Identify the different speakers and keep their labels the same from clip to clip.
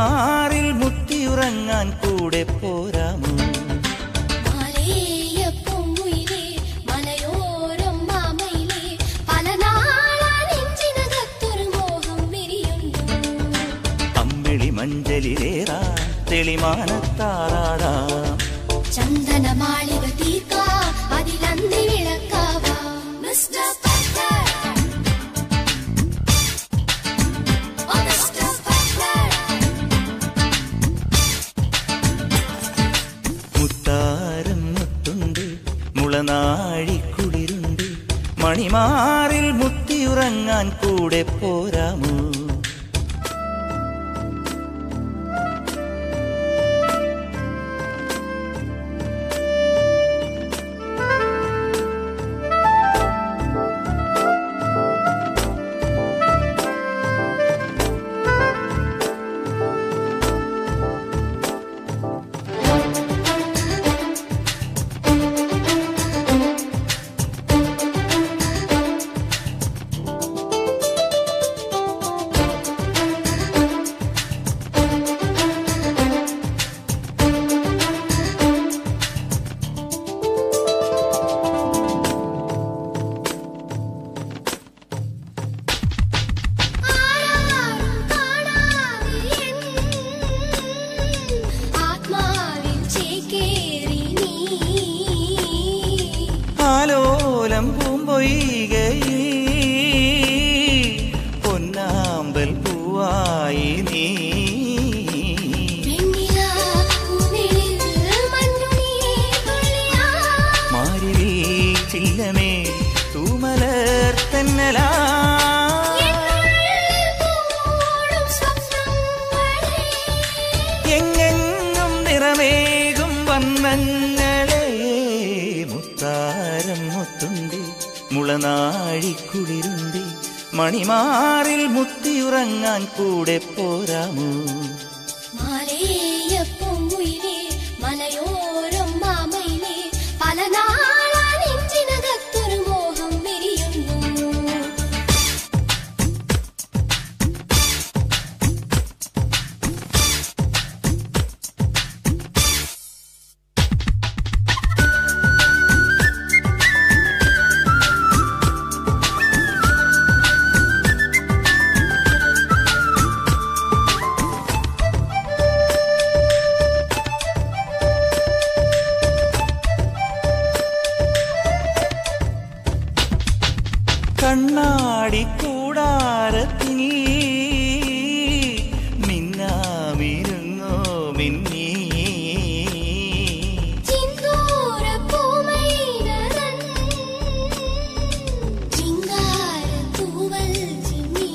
Speaker 1: മണിമാറിൽ മുത്തിയുറങ്ങാൻ കൂടെ പോരാമോ
Speaker 2: മാലേയപ്പൊങ്കുയിലേ, മലയോരം മാമയിലേ, പല നാളാ നെഞ്ചിനകത്തൊരു മോഹം വിരിയുന്നു.
Speaker 1: അമ്മിളി മഞ്ചലിലേറാ തെളിമാനത്താറാടാ
Speaker 2: ചന്ദനമാളിക തീർക്കാം, അതിലന്തി വിളക്കാവാം. Mister Butler. Oh, mister Butler.
Speaker 1: മുത്താരം മുത്തുണ്ട് മുളനാഴിക്കുളിരുണ്ട് മണിമാറിൽ മുത്തിയുറങ്ങാൻ കൂടെ പോരാമോ
Speaker 2: ആരാരും കാണാതെ എൻ ആത്മാവിൽ ചേക്കേറി നീ
Speaker 1: ആലോലം പൂമ്പൊയ്കയിൽ പൊന്നാമ്പൽ പൂവായി നീ
Speaker 2: വെണ്ണിലാ പൂവിളിൽ മഞ്ഞുനീ തുള്ളിയാ
Speaker 1: മാരിവീ ചില്ലമേ തൂമലർ തന്നലാ
Speaker 2: എന്നുള്ളിൽ പൂവോടും സ്വപ്നങ്ങളെ
Speaker 1: എങ്ങെങ്ങും നിറമേകും വന്നങ്ങളെ മുത്താരം മുത്തുണ്ടി മുളനാഴിക്കുളിരുണ്ടി മണിമാറിൽ മുത്തിയുറങ്ങാൻ കൂടെ പോരാമോ
Speaker 2: മാലേയപ്പൊങ്കുയിലേ, മലയോരം മാമയിലേ, പല നാളാ നെഞ്ചിനകത്തൊരു മോഹം വിരിയുന്നു
Speaker 1: കണ്ണാടി കൂടാരത്തിൽ മിന്നാമിരുന്നോ മിന്നീ
Speaker 2: ചിന്തൂരപ്പൂമൈനതൻ ചിങ്കാരത്തൂവൽ ചിമ്മി.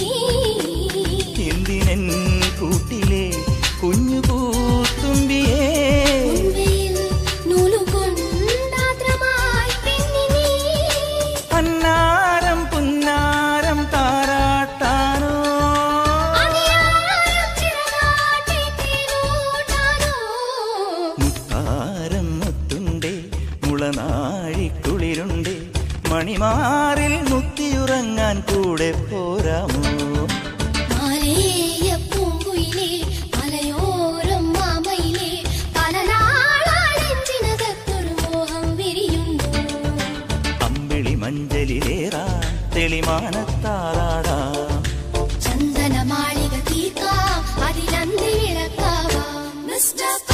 Speaker 1: എന്തിനൻ കൂട്ടിലെ കുഞ്ഞു പൂത്തുമ്പിയേ
Speaker 2: ഉൻവയിൽ നൂലുകൊണ്ടാദ്രമായി പെണ്ണിനീ.
Speaker 1: പന്നാരം പുന്നാരം താരാട്ടാനോ
Speaker 2: അണിയാരം ചിറകാട്ടി തേരോട്ടാനോ.
Speaker 1: മുത്താരം മുത്തുണ്ടേ മുളനാഴിക്കുളിരുണ്ടേ മണിമാറിൽ മുത്തിയുറങ്ങാൻ കൂടെ പോരാമോ
Speaker 2: മാലേയപ്പൂങ്കുയിലേ, മലയോരം മാമയിലേ, പല നാളാ നെഞ്ചിനകത്തൊരു മോഹം വിരിയുന്നു
Speaker 1: അമ്പിളി മഞ്ചലിലേറാ തെളിമാനത്താറാടാ
Speaker 2: ചന്ദനമാളിക തീർക്കാം അതിലന്തി വിളക്കാവാം മിസ്റ്റർ